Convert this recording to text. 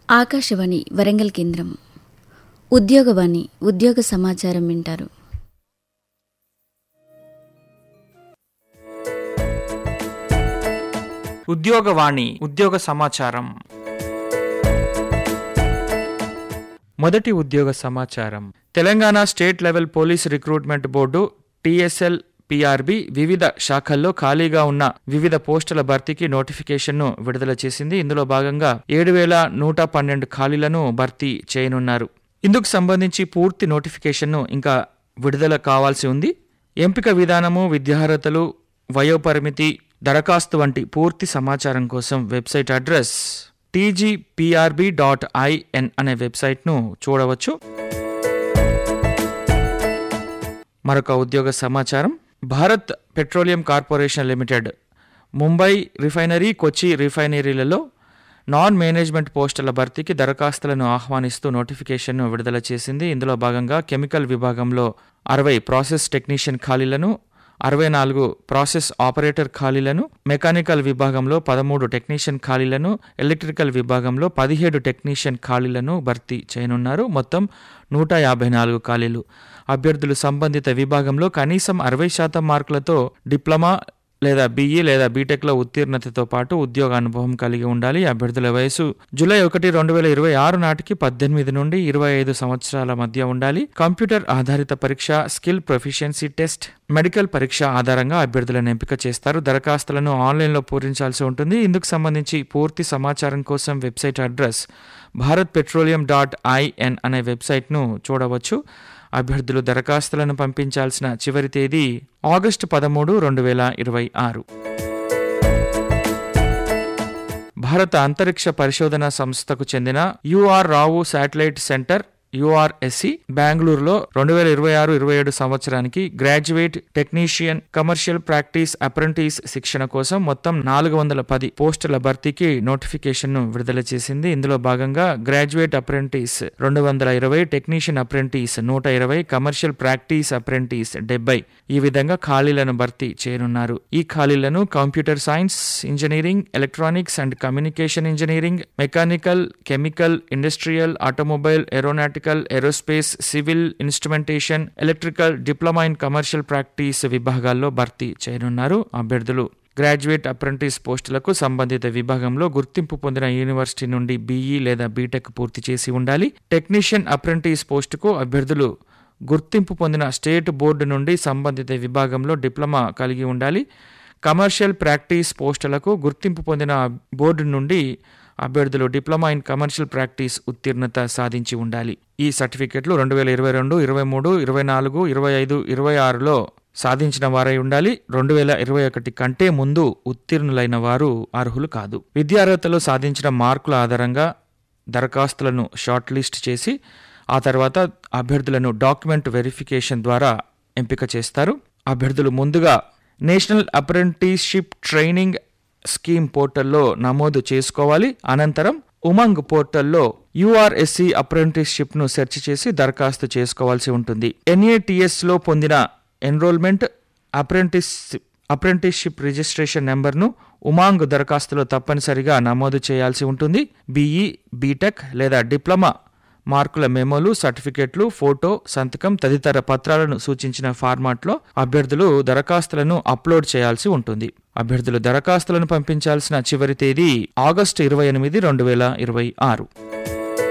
ఆకాశవాణి వరంగల్ కేంద్రం ఉద్యోగవాణి ఉద్యోగ సమాచారం వింటారు ఉద్యోగవాణి ఉద్యోగ సమాచారం మొదటి ఉద్యోగ సమాచారం Telangana state level police recruitment board TSL PRB వివిధ శాఖల్లో ఖాళీగా ఉన్న వివిధ పోస్టుల భర్తీకి నోటిఫికేషన్ను విడుదల చేసింది ఇందులో భాగంగా ఏడు వేల నూట పన్నెండు ఖాళీలను భర్తీ చేయనున్నారు ఇందుకు సంబంధించి పూర్తి నోటిఫికేషన్ను ఇంకా విడుదల కావాల్సి ఉంది ఎంపిక విధానము విద్యార్హతలు వయోపరిమితి దరఖాస్తు వంటి పూర్తి సమాచారం కోసం website address TGPRB dot IN అనే వెబ్సైట్ను చూడవచ్చు మరొక ఉద్యోగ సమాచారం Bharat petroleum corporation limited Mumbai refinery Kochi రిఫైనరీలలో నాన్ మేనేజ్మెంట్ పోస్టుల భర్తీకి దరఖాస్తులను ఆహ్వానిస్తూ నోటిఫికేషన్ను విడుదల చేసింది ఇందులో భాగంగా కెమికల్ విభాగంలో అరవై ప్రాసెస్ టెక్నీషియన్ ఖాళీలను అరవై నాలుగు ప్రాసెస్ ఆపరేటర్ ఖాళీలను మెకానికల్ విభాగంలో పదమూడు టెక్నీషియన్ ఖాళీలను ఎలక్ట్రికల్ విభాగంలో పదిహేడు టెక్నీషియన్ ఖాళీలను భర్తీ చేయనున్నారు మొత్తం నూట యాభై నాలుగు ఖాళీలు అభ్యర్థులు సంబంధిత విభాగంలో కనీసం అరవై శాతం మార్కులతో డిప్లొమా లేదా బీఈ లేదా బీటెక్లో ఉత్తీర్ణతతో పాటు ఉద్యోగ అనుభవం కలిగి ఉండాలి అభ్యర్థుల వయసు జూలై ఒకటి రెండు వేల ఇరవై ఆరు నాటికి పద్దెనిమిది నుండి ఇరవై ఐదు సంవత్సరాల మధ్య ఉండాలి కంప్యూటర్ ఆధారిత పరీక్ష స్కిల్ ప్రొఫిషియన్సీ టెస్ట్ మెడికల్ పరీక్ష ఆధారంగా అభ్యర్థులను ఎంపిక చేస్తారు దరఖాస్తులను ఆన్లైన్లో పూరించాల్సి ఉంటుంది ఇందుకు సంబంధించి పూర్తి సమాచారం కోసం website address Bharat petroleum dot IN అనే వెబ్సైట్ను చూడవచ్చు అభ్యర్థులు దరఖాస్తులను పంపించాల్సిన చివరి తేదీ ఆగస్టు పదమూడు రెండు వేల ఇరవై ఆరు భారత అంతరిక్ష పరిశోధన సంస్థకు చెందిన UR Rao satellite centre URSC బెంగళూరులో రెండు వేల ఇరవై ఆరు ఇరవై ఏడు సంవత్సరానికి graduate technician commercial practice apprentice శిక్షణ కోసం మొత్తం నాలుగు వందల పది పోస్టుల భర్తీకి నోటిఫికేషన్ను విడుదల చేసింది ఇందులో భాగంగా గ్రాడ్యుయేట్ అప్రెంటిస్ రెండు వందల ఇరవై టెక్నీషియన్ అప్రెంటిస్ నూట ఇరవై కమర్షియల్ ప్రాక్టీస్ అప్రెంటిస్ డెబ్బై ఈ విధంగా ఖాళీలను భర్తీ చేయనున్నారు ఈ ఖాళీలను computer science engineering electronics and communication engineering mechanical chemical industrial automobile aeronautical aerospace civil instrumentation electrical diploma in commercial practice విభాగాల్లో భర్తీ చేయనున్నారు అభ్యర్థులు గ్రాడ్యుయేట్ అప్రెంటిస్ పోస్టులకు సంబంధిత విభాగంలో గుర్తింపు పొందిన యూనివర్సిటీ నుండి బీఈ లేదా బీటెక్ పూర్తి చేసి ఉండాలి టెక్నీషియన్ అప్రెంటిస్ పోస్టుకు అభ్యర్థులు గుర్తింపు పొందిన స్టేట్ బోర్డు నుండి సంబంధిత విభాగంలో డిప్లొమా కలిగి ఉండాలి కమర్షియల్ ప్రాక్టీస్ పోస్టులకు గుర్తింపు పొందిన బోర్డు నుండి అభ్యర్థులు డిప్లొమా ఇన్ కమర్షియల్ ప్రాక్టీస్ ఉత్తీర్ణత సాధించి ఉండాలి ఈ సర్టిఫికెట్లు రెండు వేల ఇరవై రెండు ఇరవై మూడు ఇరవై నాలుగు ఇరవై ఐదు ఇరవై ఆరులో సాధించిన వారై ఉండాలి రెండు వేల ఇరవై ఒకటి కంటే ముందు ఉత్తీర్ణులైన వారు అర్హులు కాదు విద్యార్హతలు సాధించిన మార్కుల ఆధారంగా దరఖాస్తులను షార్ట్ లిస్ట్ చేసి ఆ తర్వాత అభ్యర్థులను డాక్యుమెంట్ వెరిఫికేషన్ ద్వారా ఎంపిక చేస్తారు అభ్యర్థులు ముందుగా నేషనల్ అప్రెంటిస్షిప్ ట్రైనింగ్ స్కీమ్ పోర్టల్లో నమోదు చేసుకోవాలి అనంతరం ఉమంగ్ పోర్టల్లో యూఆర్ఎస్సి అప్రెంటిస్షిప్ను సెర్చ్ చేసి దరఖాస్తు చేసుకోవాల్సి ఉంటుంది ఎన్ఏటిఎస్లో పొందిన ఎన్రోల్మెంట్ అప్రెంటిస్ అప్రెంటిస్షిప్ రిజిస్ట్రేషన్ నెంబర్ను ఉమాంగ్ దరఖాస్తులో తప్పనిసరిగా నమోదు చేయాల్సి ఉంటుంది బీఈ బీటెక్ లేదా డిప్లొమా మార్కుల మెమోలు సర్టిఫికెట్లు ఫోటో సంతకం తదితర పత్రాలను సూచించిన ఫార్మాట్లో అభ్యర్థులు దరఖాస్తులను అప్లోడ్ చేయాల్సి ఉంటుంది అభ్యర్థులు దరఖాస్తులను పంపించాల్సిన చివరి తేదీ ఆగస్టు ఇరవై ఎనిమిది రెండు వేల ఇరవై ఆరు